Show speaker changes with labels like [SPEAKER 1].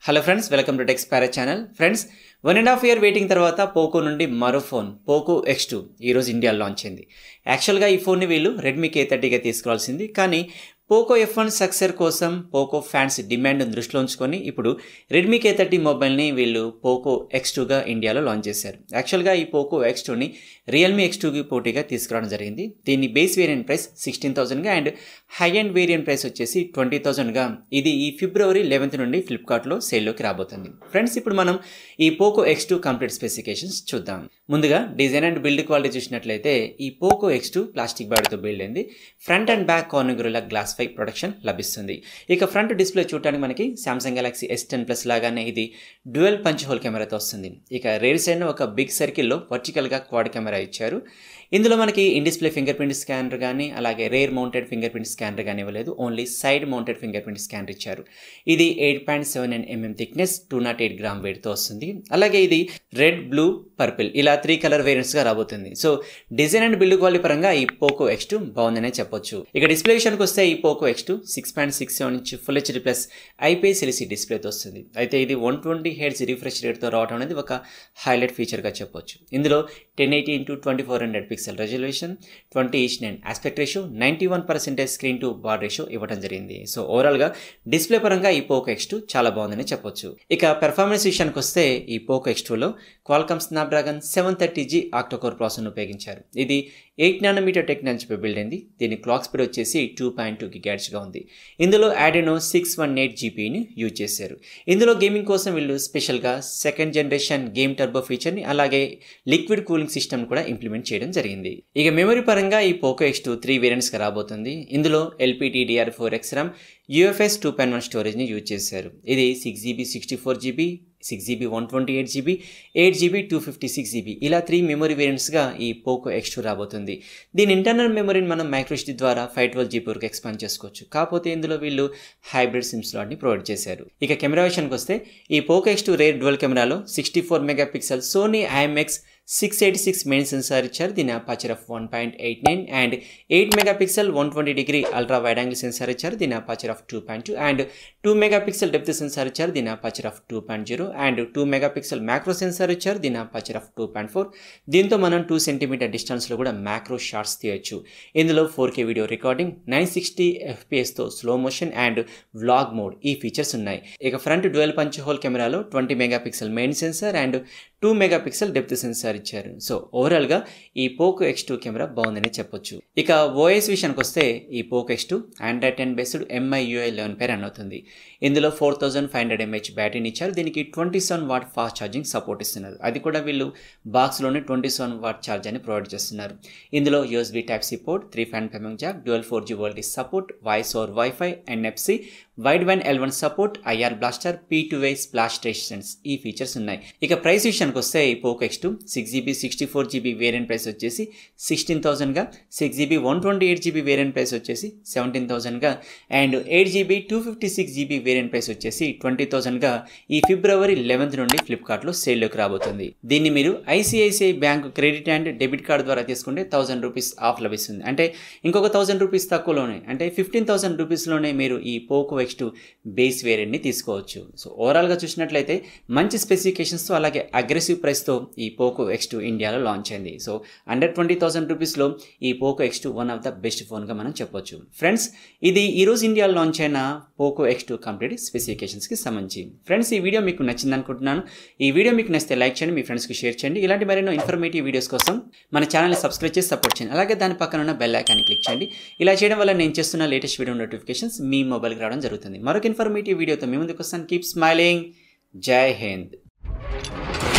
[SPEAKER 1] hello friends welcome to techs para channel friends one and half year waiting తర్వాత Poco నుండి మరో phone Poco X two ఈరోజు ఇండియాలో launch అయింది యాక్చువల్గా ఈ ఫోన్ని వీళ్ళు రెడ్మీ కే థర్టీగా తీసుకురావాల్సింది కానీ పోకో ఎఫ్ వన్ సక్సెర్ కోసం పోకో ఫ్యాన్స్ డిమాండ్ దృష్టిలో ఉంచుకొని ఇప్పుడు రెడ్మీ కే థర్టీ మొబైల్ని వీళ్ళు పోకో ఎక్స్ టూగా ఇండియాలో లాంచ్ చేశారు యాక్చువల్గా ఈ పోకో ఎక్స్ టూని రియల్మీ ఎక్స్ టూకి పోటీగా తీసుకురావడం జరిగింది దీని బేస్ వేరియంట్ ప్రైస్ సిక్స్టీన్ థౌసండ్గా and high and variant price వచ్చేసి ట్వంటీ థౌసండ్గా ఇది ఈ ఫిబ్రవరి లెవెన్త్ నుండి ఫ్లిప్కార్ట్లో సేల్లోకి రాబోతుంది ఫ్రెండ్స్ ఇప్పుడు మనం ఈ Poco X two complete specifications చూద్దాం ముందుగా డిజైన్ అండ్ బిల్డ్ క్వాలిటీ చూసినట్లయితే ఈ పోకో ఎక్స్ టూ ప్లాస్టిక్ బాడీతో బిల్డ్ అయింది front and back corner glass five protection లభిస్తుంది ఇక ఫ్రంట్ డిస్ప్లే చూడడానికి మనకి Samsung Galaxy S ten plus లాగానే ఇది డ్యువెల్ పంచ్ హోల్ కెమెరాతో వస్తుంది ఇక రేర్ సైడ్ ఒక బిగ్ సర్కిల్లో వర్టికల్గా క్వాడ్ కెమెరా ఇచ్చారు ఇందులో మనకి in display fingerprint scanner కానీ అలాగే rear mounted fingerprint scanner కానీ ఇవ్వలేదు only side mounted fingerprint scanner ఇచ్చారు ఇది eight point seven and mm thickness two nought eight gram వెయిట్తో వస్తుంది అలాగే ఇది రెడ్ బ్లూ పర్పుల్ ఇలా త్రీ కలర్ వేరియంట్స్గా రాబోతుంది so design and build quality పరంగా ఈ పోకో ఎక్స్ టూ బాగుందనే చెప్పొచ్చు ఇక డిస్ప్లే విషయానికి వస్తే ఈ Poco X two six point six seven inch full HD plus IPS LC డిస్ప్లేతో వస్తుంది అయితే ఇది వన్ ట్వంటీ హెడ్స్ రిఫ్రెష్ రేట్తో రావడం అనేది ఒక హైలైట్ ఫీచర్గా చెప్పొచ్చు ఇందులో ten eighty into twenty four hundred pixel resolution twenty each nine aspect ratio ninety one percentage screen to bar ratio ఇవ్వడం జరిగింది సో ఓవరాల్గా డిస్ప్లే పరంగా ఈ పోకో ఎక్స్ టూ చాలా బాగుందని చెప్పొచ్చు ఇక పెర్ఫార్మెన్స్ విషయానికి వస్తే ఈ పోకో ఎక్స్ టూలో Qualcomm Snapdragon seven thirty G octa core ప్రాసెసర్ను ఉపయోగించారు ఇది ఎయిట్ నానోమీటర్ టెక్నాలజీపై బిల్డ్ అయింది దీని క్లాక్ స్పీడ్ వచ్చేసి టూ పాయింట్ టూ గిగాడ్స్గా ఉంది ఇందులో యాడెనో సిక్స్ వన్ ఎయిట్ జీబీని యూజ్ చేశారు ఇందులో గేమింగ్ కోసం వీళ్ళు స్పెషల్గా సెకండ్ జనరేషన్ గేమ్ టర్బో ఫీచర్ని అలాగే లిక్విడ్ కూలింగ్ సిస్టమ్ కూడా ఇంప్లిమెంట్ చేయడం జరిగింది ఇక మెమరీ పరంగా ఈ పోకో ఎక్స్ టూ త్రీ వేరియంట్స్గా రాబోతుంది ఇందులో LPDDR four X RAM UFS two point one స్టోరేజ్ని యూజ్ చేశారు ఇది six GB sixty four GB six GB one twenty eight GB eight GB two fifty six GB ఇలా త్రీ మెమరీ వేరియంట్స్గా ఈ పోకో ఎక్స్ టూ రాబోతుంది దీని ఇంటర్నల్ మెమరీని మనం మైక్రోస్టీ ద్వారా ఫైవ్ ట్వెల్వ్ జీబీ వరకు ఎక్స్పాండ్ చేసుకోవచ్చు కాకపోతే ఇందులో వీళ్ళు హైబ్రిడ్ సిమ్ స్లాట్ని ప్రొవైడ్ చేశారు ఇక కెమెరా విషయానికి వస్తే ఈ Poco X two rear dual కెమెరాలో sixty four megapixel Sony IMX six eighty six main sensor ఇచ్చారు దీని aperture of one point eight nine and eight megapixel one twenty degree ultra wide angle sensor ఇచ్చారు దీని aperture of two point two and two mega pixel depth sensor ఇచ్చారు దీని aperture of two point zero and two mega megapixel macro sensor ఇచ్చారు దీని aperture of two point four దీంతో మనం two centimetre డిస్టెన్స్లో కూడా మ్యాక్రో షార్ట్స్ తీయొచ్చు ఇందులో four K video recording nine sixty ఎఫ్పిఎస్తో slow motion and vlog mode ఈ ఫీచర్స్ ఉన్నాయి ఇక ఫ్రంట్ డ్వెల్ పంచ్ హోల్ కెమెరాలో twenty mega pixel main sensor and two mega pixel depth sensor ఇచ్చారు సో ఓవరాల్గా ఈ పోకో ఎక్స్ టూ కెమెరా బాగుందని చెప్పొచ్చు ఇక ఓఎస్ విషయానికి వస్తే ఈ Poco X two Android ten based MI UI eleven పై రన్ అవుతుంది ఇందులో four thousand five hundred mAh బ్యాటరీని ఇచ్చారు దీనికి twenty seven watt fast charging support ఇస్తున్నారు అది కూడా వీళ్ళు బాక్స్లోనే ట్వంటీ సెవెన్ వాట్ ఛార్జర్ని ప్రొవైడ్ చేస్తున్నారు ఇందులో USB type C port three ఫ్యాన్ పెమెంగ్ jack dual four G VoLTE support voice over WiFi NFC Widevine L one support IR blaster P two వే స్ప్లాష్ స్టేషన్స్ ఈ ఫీచర్స్ ఉన్నాయి ఇక price విషయానికి వస్తే ఈ Poco X two six GB sixty four GB variant price వచ్చేసి sixteen థౌసండ్గా six GB one twenty eight GB variant price వచ్చేసి seventeen థౌసండ్గా and eight GB two fifty six GB variant price వచ్చేసి ట్వంటీ థౌసండ్గా ఈ ఫిబ్రవరి లెవెన్త్ నుండి ఫ్లిప్కార్ట్లో సేల్లోకి రాబోతుంది దీన్ని మీరు ICICI bank credit and debit card ద్వారా తీసుకుంటే థౌసండ్ రూపీస్ ఆఫ్ లభిస్తుంది అంటే ఇంకొక థౌసండ్ రూపీస్ తక్కువలోనే అంటే ఫిఫ్టీన్ థౌసండ్ రూపీస్లోనే మీరు ఈ పోకో ఎక్స్ టూ బేస్ వేరియంట్ని తీసుకోవచ్చు సో ఓవరాల్గా చూసినట్లయితే మంచి స్పెసిఫికేషన్స్తో అలాగే అగ్రెసివ్ ప్రైస్తో ఈ పోకో ఎక్స్ టూ ఇండియాలో లాంచ్ అయింది సో అండర్ ట్వంటీ థౌసండ్ రూపీస్లో ఈ Poco X two one of the best ఫోన్గా మనం చెప్పొచ్చు ఫ్రెండ్స్ ఇది ఈరోజు ఇండియాలో లాంచ్ అయిన పోకో ఎక్స్ టూ కంప్లీట్ స్పెసిఫికేషన్స్కి సంబంధించి ఫ్రెండ్స్ ఈ వీడియో మీకు నచ్చింది అనుకుంటున్నాను ఈ వీడియో మీకు నచ్చితే లైక్ చేయండి మీ ఫ్రెండ్స్కి షేర్ చేయండి ఇలాంటి మరెన్నో ఇన్ఫర్మేటివ్ వీడియోస్ కోసం మన ఛానల్ని సబ్స్క్రైబ్ చేసి సపోర్ట్ చేయండి అలాగే దాని పక్కన ఉన్న బెల్ ఐకాన్ని క్లిక్ చేయండి ఇలా చేయడం వల్ల నేను చేస్తున్న లేటెస్ట్ వీడియో నోటిఫికేషన్స్ మీ మొబైల్కి రావడం జరుగుతుంది మరొక ఇన్ఫర్మేటివ్ వీడియోతో మీ ముందుకు వస్తాను కీప్ స్మైలింగ్ జై హింద్